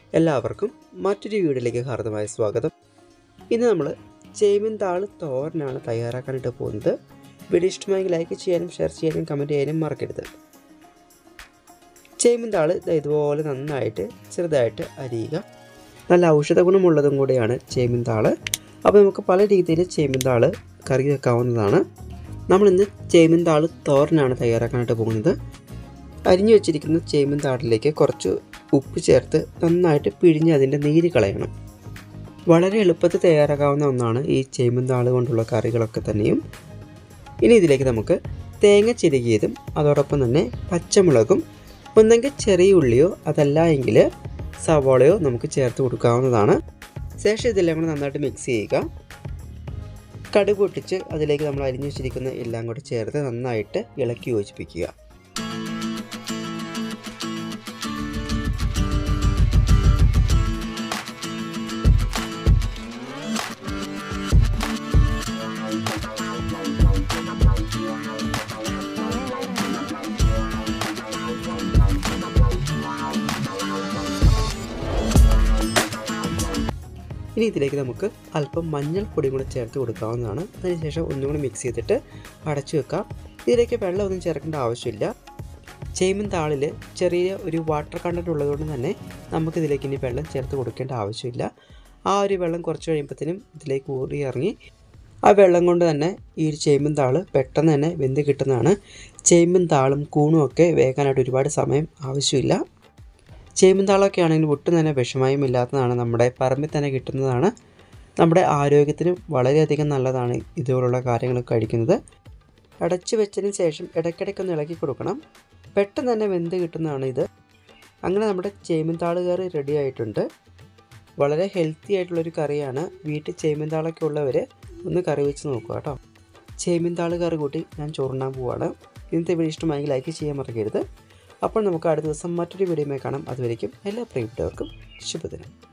എല്ലാവർക്കും മറ്റൊരു വീഡിയോയിലേക്ക് ഹാർദമായ സ്വാഗതം ഇന്ന് നമ്മൾ ചേമിൻ താള് തോരനാണ് തയ്യാറാക്കാനായിട്ട് പോകുന്നത് വീഡിയോ ഇഷ്ടമായെങ്കിൽ ലൈക്ക് ചെയ്യാനും ഷെയർ ചെയ്യാനും കമൻറ്റ് ചെയ്യാനും മറക്കരുത് ചേമിൻ താള് ദേ ഇതുപോലെ നന്നായിട്ട് ചെറുതായിട്ട് അരിയുക നല്ല ഔഷധ ഗുണമുള്ളതും കൂടെയാണ് ചേമിൻ താള് അപ്പോൾ നമുക്ക് പല രീതിയിൽ ചേമിൻ താള് കറി വെക്കാവുന്നതാണ് നമ്മളിന്ന് ചേമിൻ താള് തോരനാണ് തയ്യാറാക്കാനായിട്ട് പോകുന്നത് അരിഞ്ഞു വെച്ചിരിക്കുന്ന ചേമ്പിൻ താടിലേക്ക് കുറച്ച് ഉപ്പ് ചേർത്ത് നന്നായിട്ട് പിഴിഞ്ഞ് അതിൻ്റെ നീര് കളയണം വളരെ എളുപ്പത്തിൽ തയ്യാറാക്കാവുന്ന ഒന്നാണ് ഈ ചേമ്പിൻ താള് കൊണ്ടുള്ള കറികളൊക്കെ തന്നെയും ഇനി ഇതിലേക്ക് നമുക്ക് തേങ്ങ ചിരുകിയതും അതോടൊപ്പം തന്നെ പച്ചമുളകും ഒന്നെങ്കിൽ ചെറിയ ഉള്ളിയോ അതല്ല എങ്കിൽ സവാളയോ നമുക്ക് ചേർത്ത് കൊടുക്കാവുന്നതാണ് ശേഷം ഇതെല്ലാം കൂടെ നന്നായിട്ട് മിക്സ് ചെയ്യുക കടുക് പൊട്ടിച്ച് അതിലേക്ക് നമ്മൾ അരിഞ്ഞു വെച്ചിരിക്കുന്ന എല്ലാം കൂടി ചേർത്ത് നന്നായിട്ട് ഇളക്കി യോജിപ്പിക്കുക ഇനി ഇതിലേക്ക് നമുക്ക് അല്പം മഞ്ഞൾപ്പൊടി കൂടെ ചേർത്ത് കൊടുക്കാവുന്നതാണ് അതിനുശേഷം ഒന്നും കൂടി മിക്സ് ചെയ്തിട്ട് അടച്ചു വെക്കാം ഇതിലേക്ക് വെള്ളം ഒന്നും ചേർക്കേണ്ട ആവശ്യമില്ല ചേമ്പിൻ താളിൽ ചെറിയ ഒരു വാട്ടർ കണ്ടൻറ്റ് ഉള്ളതുകൊണ്ട് തന്നെ നമുക്കിതിലേക്ക് ഇനി വെള്ളം ചേർത്ത് കൊടുക്കേണ്ട ആവശ്യമില്ല ആ ഒരു വെള്ളം കുറച്ച് കഴിയുമ്പോഴത്തേനും ഇതിലേക്ക് ഊറി ഇറങ്ങി ആ വെള്ളം കൊണ്ട് തന്നെ ഈ ഒരു ചേമ്പിൻ താള് പെട്ടെന്ന് തന്നെ വെന്ത് കിട്ടുന്നതാണ് ചേമ്പിൻ താളും കൂണും ഒക്കെ വേകാനായിട്ട് ഒരുപാട് സമയം ആവശ്യമില്ല ചേമ്പുംതാളൊക്കെ ആണെങ്കിൽ ഒട്ടും തന്നെ വിഷമയം ഇല്ലാത്തതാണ് നമ്മുടെ പറമ്പിൽ തന്നെ കിട്ടുന്നതാണ് നമ്മുടെ ആരോഗ്യത്തിനും വളരെയധികം നല്ലതാണ് ഇതുപോലുള്ള കാര്യങ്ങൾ കഴിക്കുന്നത് അടച്ചു വെച്ചതിന് ശേഷം ഇടയ്ക്കിടയ്ക്കൊന്ന് ഇളക്കി കൊടുക്കണം പെട്ടെന്ന് തന്നെ വെന്ത് കിട്ടുന്നതാണ് ഇത് അങ്ങനെ നമ്മുടെ ചേമ്പുംതാള് കറി റെഡി ആയിട്ടുണ്ട് വളരെ ഹെൽത്തി ആയിട്ടുള്ളൊരു കറിയാണ് വീട്ടിൽ ചേമ്പുംതാളൊക്കെ ഉള്ളവർ ഒന്ന് കറി വെച്ച് നോക്കുക കേട്ടോ ചേമ്പുംതാള് കറി കൂട്ടി ഞാൻ ചോറുണ്ണാൻ പോവാണ് ഇന്നത്തെ വീഡിയോ ഇഷ്ടമായെങ്കിൽ ലൈക്ക് ചെയ്യാൻ മറക്കരുത് അപ്പോൾ നമുക്ക് അടുത്ത ദിവസം മറ്റൊരു വീഡിയോയുമായി കാണാം അതുവരേക്കും എല്ലാ പ്രിയപ്പെട്ടവർക്കും ശുഭദിനം